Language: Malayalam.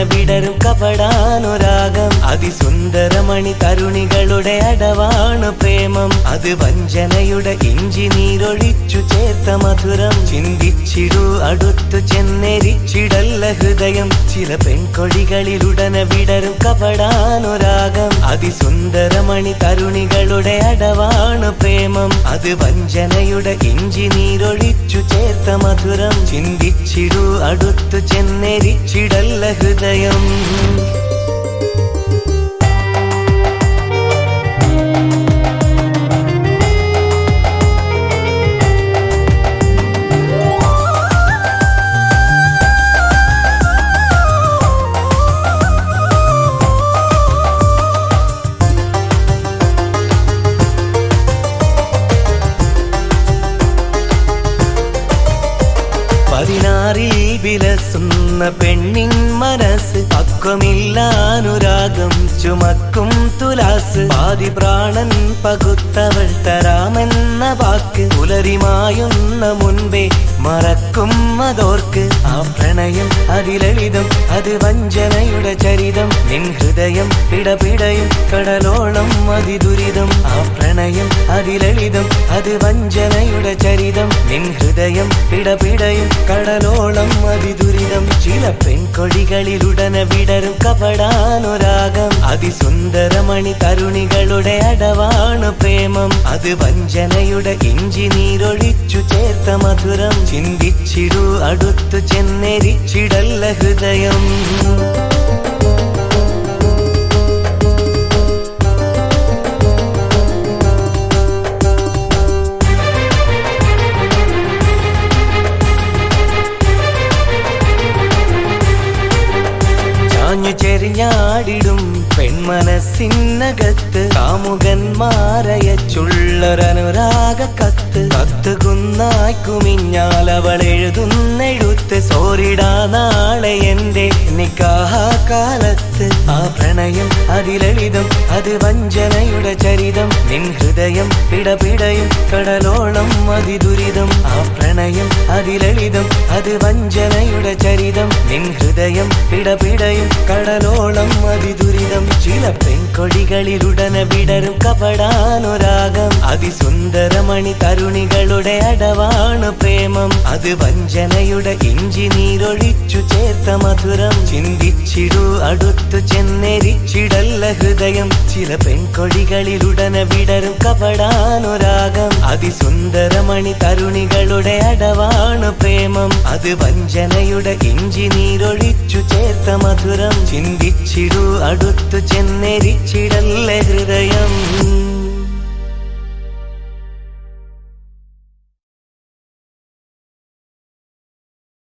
വിടരും കപടാനുരാഗം അതിസുന്ദരമണി തരുണികളുടെ അടവാണ് പ്രേമം അത് വഞ്ചനയുടെ ഇഞ്ചി നീരൊഴിച്ചു ചേർത്ത മധുരം ചിന്തിച്ചിടൂ അടുത്തു ചെന്നെരിച്ചിടല്ല ഹൃദയം ചില പെൺകൊടികളിലുടനെ വിടരും കപടാനുരാഗം അതിസുന്ദരമണി തരുണികളുടെ അടവാണ് പ്രേമം അത് വഞ്ചനയുടെ ഇഞ്ചി നീരൊഴിച്ചു ചേർത്ത മധുരം ചിന്തിച്ചിടൂ അടുത്തു ചെന്നെരിച്ചിടല്ല ഹൃദയം പതിനാറിൽ വിലസുന്ന പെണ്ണിൻ മനസ്സ് പക്വമില്ലാനുരാഗം ചുമക്കും തുലാസ് പാതി പ്രാണൻ പകുത്തവൾ തരാമെന്ന വാക്ക് പുലരിമായുന്ന മുൻപേ മറക്കും അതോർക്ക് ആ പ്രണയം അതിലളിതം അത് വഞ്ചനയുടെ ചരിതം നിൻ ഹൃദയം പിടപിടയും കടലോളം അതിദുരിതം ആ പ്രണയം അതിലളിതം അത് വഞ്ചനയുടെ ചരിതം നിൻ ഹൃദയം പിടപിടയും കടലോളം അതിദുരിതം ചില പെൺകൊടികളിലുടനെ വിടരും കപടാനുരാഗം അതിസുന്ദരമണി തരുണികളുടെ അടവാണ് പ്രേമം അത് വഞ്ചനയുടെ ഇഞ്ചി നീരൊഴിച്ചു ചേർത്ത മധുരം ചിന്തിച്ചിടൂ അടുത്തു ചെന്നെരിച്ചിടല്ല ഹൃദയം ചാഞ്ഞു ചെരിഞ്ഞാടിടും പെൺമനസ്സിനകത്ത് കാമുകന്മാരയച്ചുള്ളൊരനുരാഗ കത്ത് കത്ത് കുന്നായി കുമിഞ്ഞാൽ അവൾ എഴുതുന്നെഴുത്ത് സോരിടാ നാളെ എന്റെ നിക്കാഹ കാലത്ത് ആ പ്രണയം അതിലളിതം അത് വഞ്ചനയുടെ ചരിതം നിൻ ഹൃദയം പിടപിടയും കടലോളം അതിദുരിതം ആ പ്രണയം അതിലളിതം അത് വഞ്ചനയുടെ ചരിതം നിൻ ഹൃദയം പിടപിടയും കടലോളം അതിദുരിതം ചില പെൺകൊടികളിലുടനെ വിടരും കപടാനുരാഗം അതിസുന്ദരമണി തരുണികളുടെ അടവാണ് പ്രേമം അത് വഞ്ചനയുടെ ഇഞ്ചി നീരൊഴിച്ചു ചേർത്ത മധുരം ചിന്തിച്ചിടൂ അടുത്തു ചെന്നെരിച്ചിടല്ല ഹൃദയം ചില പെൺകൊടികളിലുടനെ വിടരും കപടാനുരാഗം അതിസുന്ദരമണി തരുണികളുടെ അടവാണ് പ്രേമം അത് വഞ്ചനയുടെ ഇഞ്ചി നീരൊഴിച്ചു ചേർത്ത മധുരം ചിന്തിച്ചിടൂ അടുത്തു ചെന്നെരിച്ചിടല്ല ഹൃദയം